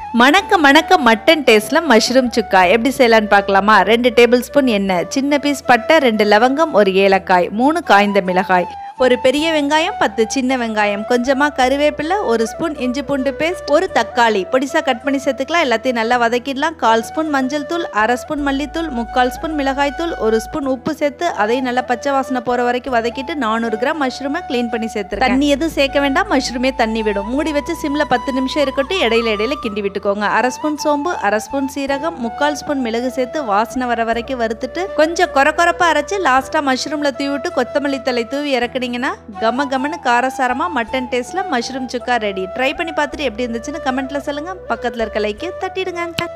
மணக்க மணக்க மட்டன் டேஸ்ட்ல மஷ்ரூம் சுக்கா எப்படி செய்யலான்னு பார்க்கலாமா ரெண்டு டேபிள் ஸ்பூன் எண்ணெய் சின்ன பீஸ் பட்டை ரெண்டு லவங்கம் ஒரு ஏலக்காய் மூணு காய்ந்த மிளகாய் ஒரு பெரிய வெங்காயம் பத்து சின்ன வெங்காயம் கொஞ்சமாக கருவேப்பிலை ஒரு ஸ்பூன் இஞ்சி பூண்டு பேஸ்ட் ஒரு தக்காளி பொடிசா கட் பண்ணி சேர்த்துக்கலாம் எல்லாத்தையும் நல்லா வதக்கிடலாம் கால் ஸ்பூன் மஞ்சள் தூள் அரை ஸ்பூன் மல்லித்தூள் முக்கால் ஸ்பூன் மிளகாய் தூள் ஒரு ஸ்பூன் உப்பு சேர்த்து அதையும் நல்லா பச்சை வாசனை போகிற வரைக்கும் வதக்கிட்டு நானூறு கிராம் மஷ்ரூமை க்ளீன் பண்ணி சேர்த்து தண்ணி எதுவும் சேர்க்க வேண்டாம் மஷ்ரூமே தண்ணி விடும் மூடி வச்சு சிம்ல பத்து நிமிஷம் இருக்கட்டும் இடையில இடையில கிண்டி விட்டுக்கோங்க அரை ஸ்பூன் சோம்பு அரை ஸ்பூன் சீரகம் முக்கால் ஸ்பூன் மிளகு சேர்த்து வாசனை வர வரைக்கும் வறுத்துட்டு கொஞ்சம் கொர கொரப்பா அரைச்சு லாஸ்டா மஷ்ரூம்ல தூவி விட்டு கொத்தமல்லி தலை தூவி இறக்குனீங்கன்னா கம கமன்னு காரசாரமா மட்டன் டேஸ்ட்ல மஷ்ரூம் சுக்கா ரெடி ட்ரை பண்ணி பார்த்துட்டு எப்படி இருந்துச்சுன்னு கமெண்ட்ல சொல்லுங்க பக்கத்துல இருக்க லைக்கு தட்டிடுங்க